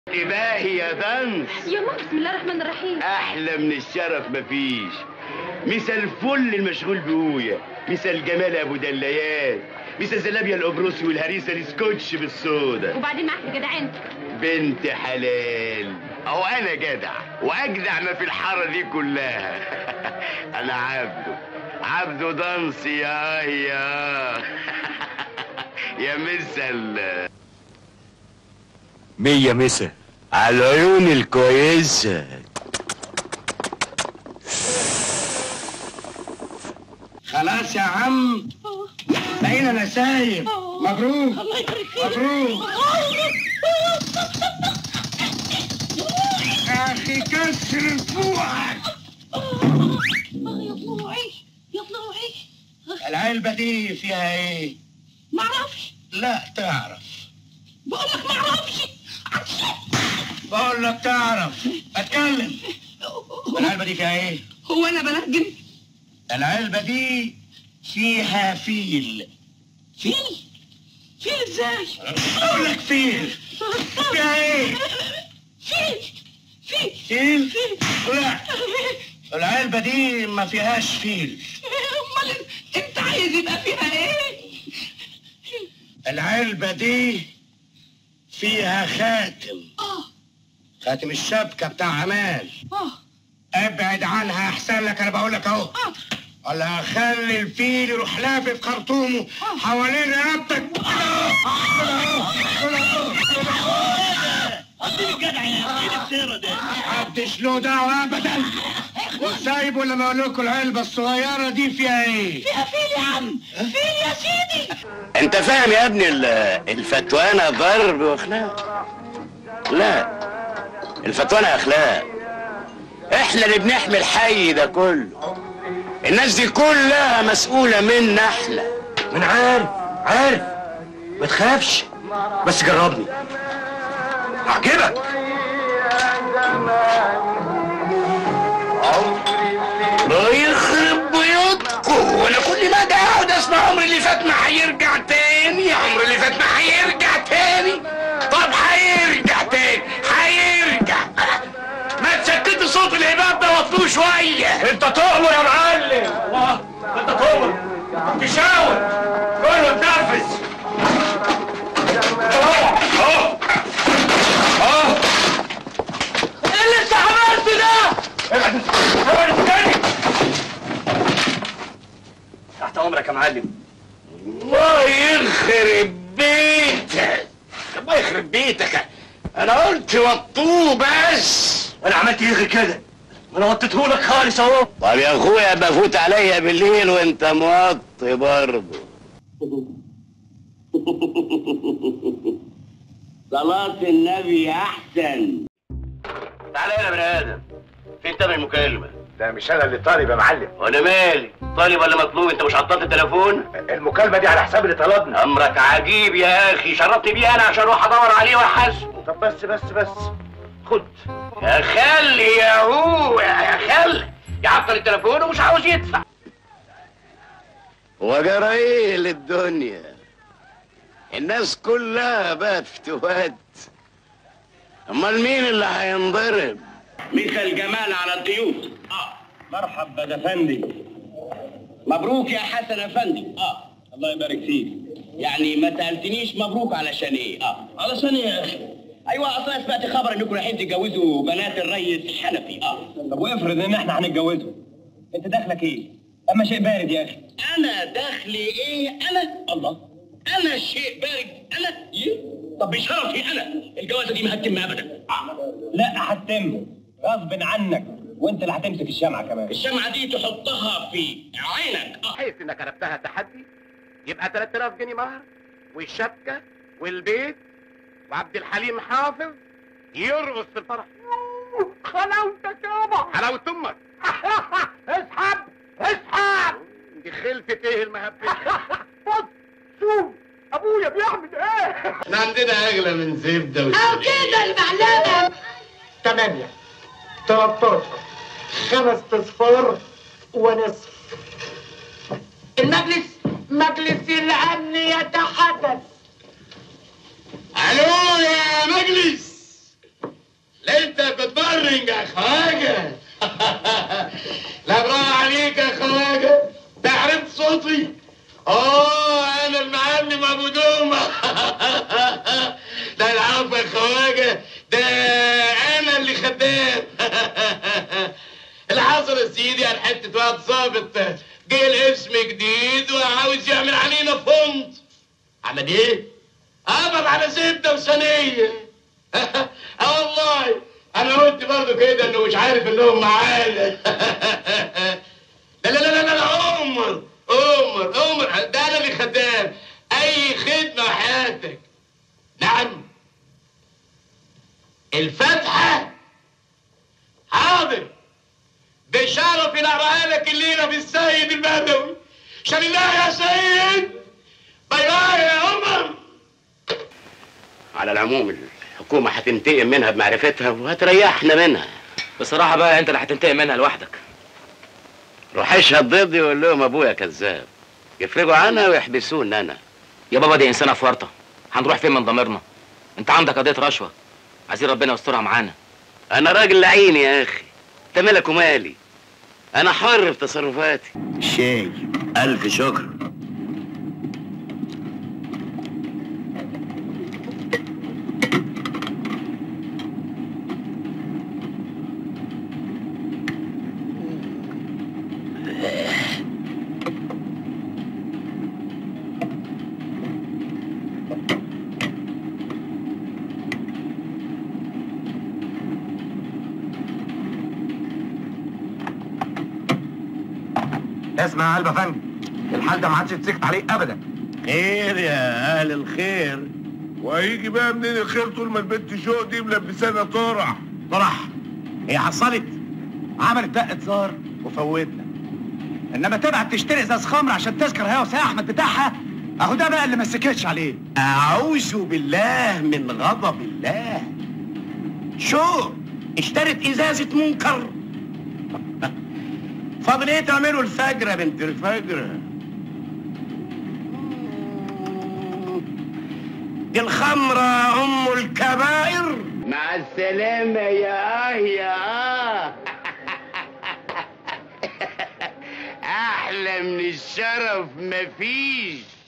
تباهي يا دنس يا ماما بسم الله الرحمن الرحيم احلى من الشرف مفيش مثل الفل المشغول بقويا مثل جمال ابو دليات مثل زلابيا القبرصي والهريسه السكوتش بالصودا وبعدين معاك جدعان بنت حلال او انا جدع واجدع ما في الحاره دي كلها انا عبده عبده دانس يا يا يا مثل مية مسا على العيون الكويسه خلاص يا عم بقينا نسايب مبروك الله يبارك فيك مبروك يا اخي كسر فوقك يا طلوعي يا طلوعي العلبة دي فيها ايه؟ ما اعرفش لا تعرف بقول لك ما اعرفش بقول لك تعرف اتكلم العلبة دي فيها ايه؟ هو انا بنجم العلبة دي فيها فيل فيل فيل ازاي بقول لك فيل فيها ايه؟ فيل فيل فيل؟ لا العلبة دي ما فيهاش فيل امال انت عايز يبقى فيها ايه العلبة دي فيها خاتم اه خاتم الشبكة بتاع عمال اه ابعد عنها احسن لك انا بقول لك اهو اه ولا خلي الفيل يروح لافف خرطومه حوالين رقبتك محدش له دعوه ابدا وسايبه لما اقول لكم العلبه الصغيره دي فيها ايه فيها فيل يا عم فيل يا سيدي انت فاهم يا ابني ال- الفتوانة ضرب واخلاق لا الفتوانة اخلاق احنا اللي بنحمي الحي ده كله الناس دي كلها مسؤولة منا احنا من عارف عارف ما تخافش بس جربني هعجبك الله يخرب بيوتكم وانا كل ما اجي اقعد اسمع عمري اللي فات ما هيرجع تاني عمري اللي فات ما هيرجع تاني طب هيرجع تاني هيرجع ما تسكتوا صوت الهباب ده واطلوه شويه انت تؤمر يا معلم الله انت تؤمر تشاور كله تنفذ اهو اهو اهو ايه اللي انت عملته ده ابعد ابعد تاني تحت امرك يا معلم الله يخرب بيتك الله يخرب بيتك انا قلت وطوه بس انا عملت ايه غير كده انا وطيتهولك خالص اهو طب يا اخويا بفوت عليا بالليل وانت موطي برضه صلاة النبي احسن تعالى هنا يا بني ادم فين تمن المكالمة؟ ده مش انا اللي طالب يا معلم وانا مالي طالب ولا مطلوب انت مش عطلت التليفون؟ المكالمة دي على حساب اللي طلبنا امرك عجيب يا اخي شرفني بيه انا عشان اروح ادور عليه واحاسبه طب بس بس بس خد يا خلي يا هو يا خلي يعطل التليفون ومش عاوز يدفع وجرى ايه للدنيا الناس كلها بقت فتوات امال مين اللي هينضرب مثل جمال على الضيوف اه مرحبا يا افندي مبروك يا حسن افندي اه الله يبارك فيك يعني ما سالتنيش مبروك علشان ايه اه علشان ايه يا اخي ايوه اصلا سمعت خبر انكم رايحين تتجوزوا بنات الريس حنفي اه طب وافرض ان احنا هنتجوزه انت دخلك ايه اما شيء بارد يا اخي انا دخلي ايه انا الله انا شيء بارد انا إيه؟ طب بشرفي انا الجوازه دي ما هتتم ابدا آه. لا هتتم غصب عنك وانت اللي هتمسك الشمعة كمان الشمعه دي تحطها في عينك اه حيث انك كتبتها تحدي يبقى 3000 جنيه مهر والشبكه والبيت وعبد الحليم حافظ يرقص في الفرح حلاوتك يابا حلاوه امك اسحب اسحب دي خلفة ايه المهبة بص شوف ابويا بيعمل ايه احنا عندنا اغلى من زبده او كده المعلمه ثمانية 13 خمس اصفار ونصف المجلس مجلس الامن يتحدث الو يا مجلس ده انا اللي خدام اللي حصل يا سيدي على حته واد ظابط جه الاسم جديد وعاوز يعمل علينا فند عمل ايه؟ قبض على زبده وثانيه اه والله انا قلت برضه كده انه مش عارف انهم معانا لا لا لا لا لا عمر عمر عمر ده انا اللي خدام اي خدمه حياتك نعم الفتحه حاضر بشرف نقراها لك الليله بالسيد البدوي عشان الله يا سيد باي باي يا عمر على العموم الحكومة هتنتقم منها بمعرفتها وهتريحنا منها بصراحه بقى انت اللي هتنتقم منها لوحدك روح اشهد ضدي وقول لهم ابويا كذاب يفرجوا عنها ويحبسوني انا يا بابا دي انسانه فرطه هنروح فين من ضميرنا انت عندك قضيه رشوه عايزين ربنا يسترها معانا انا راجل لعين يا اخي انت مالك ومالي انا حر في تصرفاتي شاي الف شكر اسمع يا قلب افندي الحال ده ما عادش يتسكت عليه ابدا خير يا اهل الخير وهيجي بقى منين الخير طول ما البنت شوق دي ملبسانا طرح طرح هي حصلت عملت دقة زار وفوتنا انما تبعت تشتري ازاز خمر عشان تذكر هي وسي احمد بتاعها اهو ده بقى اللي ما سكتش عليه اعوذ بالله من غضب الله شو اشترت ازازه منكر فاضل ايه تعملوا الفجر يا بنت الفجر دي الخمرة أم الكبائر مع السلامة يا آه يا آه أحلى من الشرف مفيش